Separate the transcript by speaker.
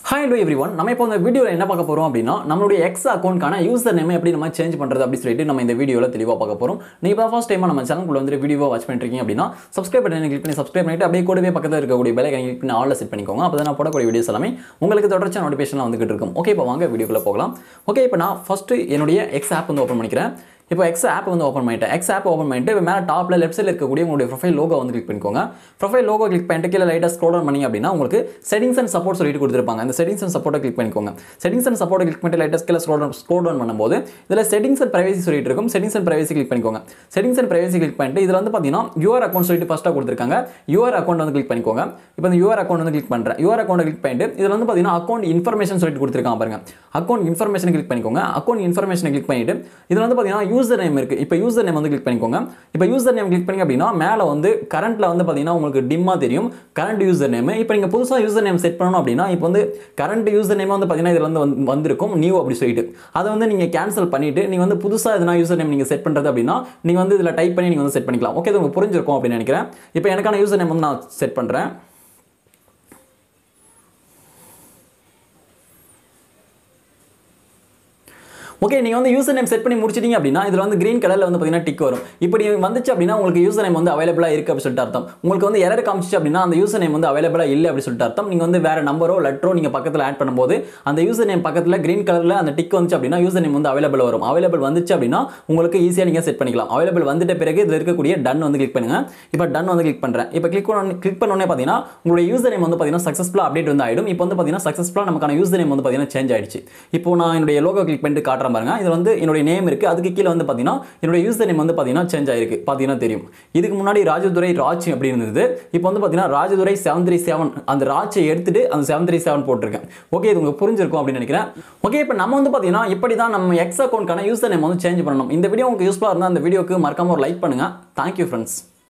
Speaker 1: hi do every one நம்ம இப்போ இந்த வீடியோவில் என்ன பார்க்க போகிறோம் அப்படின்னா நம்மளுடைய எக்ஸ் அக்கௌண்ட்கான யூசர் நேம் எப்படி நம்ம சேஞ்ச் பண்ணுறது அப்படி சொல்லிட்டு நம்ம இந்த வீடியோவில் தெளிவாக பார்க்க போகிறோம் நீங்கள் இப்போ ஃபர்ஸ்ட் டைம் நம்ம சேனலுக்குள்ள வந்து வீடியோ வாட்ச் பண்ணிருக்கீங்க அப்படின்னா சப்ஸ்கிரைப் பட்டன் கிளிக் பண்ணி சப்ஸ்கிரைப் பண்ணிட்டு அப்படியே கூடவே பக்கத்தில் இருக்கக்கூடிய பெல் கிளிக் பண்ணி ஆல்ல செட் பண்ணிக்கோங்க அப்போ தான் நான் போடக்கூடிய வீடியோஸ் எல்லாமே உங்களுக்கு தொடர்ச்சியாக நோட்டிஃபிகேஷன் வந்துகிட்டு இருக்கும் ஓகே இப்போ வாங்க வீடியோக்குள்ள போகலாம் ஓகே இப்போ நான் ஃபஸ்ட்டு என்னுடைய எக்ஸ் ஆப் வந்து ஓப்பன் பண்ணிக்கிறேன் இப்போ எக்ஸ் ஆப் வந்து ஓப்பன் பண்ணிட்டேன் எக்ஸ் ஆப் ஓப்பன் பண்ணிட்டு இப்போ மேலே டாப்பில் லெஃப்ட் சைடில் இருக்கக்கூடிய உங்களுடைய ப்ரொஃபைல் லோகோ வந்து கிளிக் பண்ணிக்கோங்க ப்ரொஃபைல் லோகோ கிளிக் பண்ணிட்டு கீழே லைட்டாக ஸ்க்ரோல் டவுன் பண்ணி அப்படின்னா உங்களுக்கு செட்டிங்ஸ் அண்ட் சப்போர்ட் சொல்லிட்டு கொடுத்துருப்பாங்க அந்த செட்டிங்ஸ் அண்ட் சப்போர்ட்டை கிளிக் பண்ணிக்கோங்க செட்டிங்ஸ் அண்ட் சப்போர்ட்டை கிளிக் பண்ணிட்டு லைட்டாக கீழே ஸ்க்ரோல் டவுன் ஸ்க்ரோல் டவுன் பண்ணும்போது இதில் செட்டிங்ஸ் அண்ட் பிரைவசி சொல்லிட்டு இருக்கும் செட்டிங்ஸ் அண்ட் பிரைவசி கிளிக் பண்ணிக்கோங்க செட்டிங்ஸ் அண்ட் பிரைவசி கிளிக் பண்ணிட்டு இதில் வந்து பார்த்தீங்கன்னா யூஆர் அக்கௌண்ட் சொல்லிட்டு ஃபஸ்ட்டாக கொடுத்துருக்காங்க யூஆர் அக்கௌண்ட் வந்து கிளிக் பண்ணிக்கோங்க இப்போ இந்த யூஆர் அக்கௌண்ட் வந்து கிளிக் பண்ணுறேன் யூஆர் அக்கௌண்ட் கிளிக் பண்ணிட்டு இதில் வந்து பார்த்தீங்கன்னா அக்கௌண்ட் இன்ஃபர்மேஷன் சொல்லிட்டு கொடுத்துருக்காங்க பாருங்க அக்கௌண்ட் இன்ஃபர்மேஷன் கிளிக் பண்ணிக்கோங்க அக்கௌண்ட் இன்ஃபர்மேஷன் கிளிக் பண்ணிட்டு இதில் வந்து பார்த்தீங்கன்னா யூசர் நேம் இருக்குது இப்போ யூசர் நேம் வந்து கிளிக் பண்ணிக்கோங்க இப்போ யூசர் நேம் கிளிக் பண்ணி அப்படின்னா மேலே வந்து கரண்ட்டில் வந்து பார்த்தீங்கன்னா உங்களுக்கு டிம்மாக தெரியும் கரண்ட் யூசர் நேம் இப்போ நீங்கள் புதுசாக யூசர் நேம் செட் பண்ணணும் அப்படின்னா இப்போ வந்து கரண்ட் யூசர் நேம் வந்து பார்த்தீங்கன்னா இதில் வந்து வந்து- வந்திருக்கும் நியூ அப்படி சொல்லிட்டு அதை வந்து நீங்கள் கேன்சல் பண்ணிட்டு நீங்கள் வந்து புதுசாக எதனா யூசர் நேம் நீங்கள் செட் பண்ணுறது அப்படின்னா நீங்கள் வந்து இதில் டைப் பண்ணி நீங்கள் வந்து செட் பண்ணிக்கலாம் ஓகே இது உங்களுக்கு புரிஞ்சிருக்கும் அப்படின்னு நினைக்கிறேன் இப்போ எனக்கான யூசர் நேம் வந்து நான் செட் பண்ணுறேன் ஓகே நீங்கள் வந்து யூசர் நேம் செட் பண்ணி முடிச்சிட்டீங்க அப்படின்னா இதில் வந்து கிரீன் கலரில் வந்து பார்த்தீங்கன்னா டிக் வரும் இப்படி வந்துச்சு அப்படின்னா உங்களுக்கு யூசர் நேம் வந்து அவைலபிளாக இருக்குது அப்படின்னு சொல்லிட்டு அர்த்தம் உங்களுக்கு வந்து எரர் காமிச்சிச்சு அப்படின்னா அந்த யூசர் நேம் வந்து அவைலபிளாக இல்லை அப்படின்னு சொல்லிட்டு அர்த்தம் நீங்கள் வந்து வேறு நம்பரோ லெட்டரோ நீங்கள் பக்கத்தில் ஆட் பண்ணும்போது அந்த யூசர் நேம் பக்கத்தில் கிரீன் கலரில் அந்த டிக் வந்துச்சு அப்படின்னா யூசர் நேம் வந்து அவைலபிள் வரும் அவைலபிள் வந்துச்சு அப்படின்னா உங்களுக்கு ஈஸியாக நீங்கள் செட் பண்ணிக்கலாம் அவைலபிள் வந்துட்ட பிறகு இதில் இருக்கக்கூடிய டன் வந்து கிளிக் பண்ணுங்க இப்போ டன் வந்து கிளிக் பண்ணுறேன் இப்போ கிளிக் பண்ண கிளிக் பண்ணோடனே பார்த்தீங்கன்னா உங்களுடைய யூசர் நேம் வந்து பார்த்தீங்கன்னா சக்ஸஸ்ஃபுல்லாக அப்டேட் வந்து ஆயிடும் இப்போ வந்து பார்த்தீங்கன்னா சக்ஸஸ்ஃபுல்லாக நமக்கான யூசர் நேம் வந்து பார்த்தீங்கன்னா சேஞ்ச் ஆயிடுச்சு இப்போ நான் என்னுடைய லோகோ கிளிக் பண்ணிட்டு காட்டுறேன் பாருங்க இது வந்து என்னுடைய நேம் இருக்கு அதுக்கு கீழே வந்து பார்த்தீங்கன்னா என்னுடைய யூசர் நேம் வந்து பார்த்தீங்கன்னா சேஞ்ச் ஆயிருக்கு பார்த்தீங்கன்னா தெரியும் இதுக்கு முன்னாடி ராஜதுரை ராஜ் அப்படி இருந்தது இப்போ வந்து பார்த்தீங்கன்னா ராஜதுரை செவன் த்ரீ செவன் அந்த ராஜை எடுத்துட்டு அந்த செவன் த்ரீ செவன் போட்டிருக்கேன் ஓகே இது உங்களுக்கு புரிஞ்சிருக்கும் அப்படின்னு நினைக்கிறேன் ஓகே இப்போ நம்ம வந்து பார்த்தீங்கன்னா இப்படி தான் நம்ம எக்ஸ் அக்கௌண்ட்கான யூசர் நேம் வந்து சேஞ்ச் பண்ணணும் இந்த வீடியோ உங்களுக்கு யூஸ்ஃபுல்லாக இருந்தால் அந்த வீடியோக்கு மறக்காம ஒரு லைக் பண்ணுங்க தேங்க்யூ ஃப்ரெண்ட்ஸ்